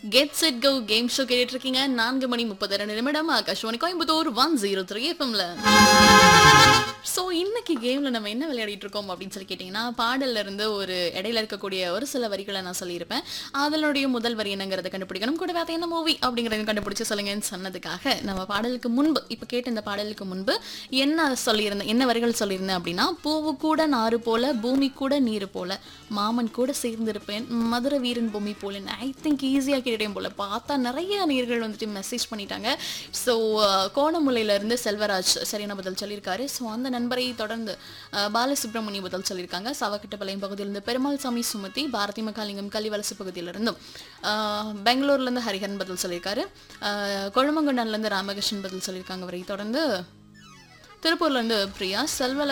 get set go game show கேட்டுட்டு இருக்கீங்க நான்கு மணி முப்பது ரெண்டு நிமிடம் Akashvani Coimbatore one zero three எஃப்எம்ல ஸோ இன்னைக்கு கேம்ல நம்ம என்ன விளையாடிட்டு இருக்கோம் அப்படின்னு சொல்லி கேட்டிங்கன்னா பாடல்ல இருந்து ஒரு இடையில இருக்கக்கூடிய ஒரு சில வரிகளை நான் சொல்லியிருப்பேன் அதனுடைய முதல் வரி என்னங்கிறத கண்டுபிடிக்கணும் கூட வேற என்ன மூவி அப்படிங்கறத கண்டுபிடிச்சு சொல்லுங்கன்னு சொன்னதுக்காக நம்ம பாடலுக்கு முன்பு இப்போ கேட்ட இந்த பாடலுக்கு முன்பு என்ன சொல்லியிருந்தேன் என்ன வரிகள் சொல்லியிருந்தேன் அப்படின்னா பூவு கூட நாறு போல பூமி கூட நீர் போல மாமன் கூட சேர்ந்திருப்பேன் மதுரை வீரன் பூமி போல ஐ திங்க் ஈஸியாக கேட்டேன் போல பார்த்தா நிறைய நீர்கள் வந்துட்டு மெசேஜ் பண்ணிட்டாங்க ஸோ கோணமுலையிலேருந்து செல்வராஜ் சரியான பதில் சொல்லியிருக்காரு ஸோ அந்த நண்பரை தொடர்ந்து அஹ், பாலசுப்ரமணிய பதில் சொல்லியிருக்காங்க சவக்கட்டப்பாளையம் பகுதியிலிருந்து பெருமாள் சாமி சுமதி பாரதி மகாலிங்கம் கலிவலசு பகுதியிலிருந்தும் அஹ், பெங்களூர்லேருந்து ஹரிஹரன் பதில் சொல்லியிருக்காரு அஹ், கொழுமங்குண்டன்லேருந்து ராமகிருஷ்ணன் பதில் சொல்லியிருக்காங்க அவரை தொடர்ந்து திருப்பூர்லேருந்து பிரியா செல்வ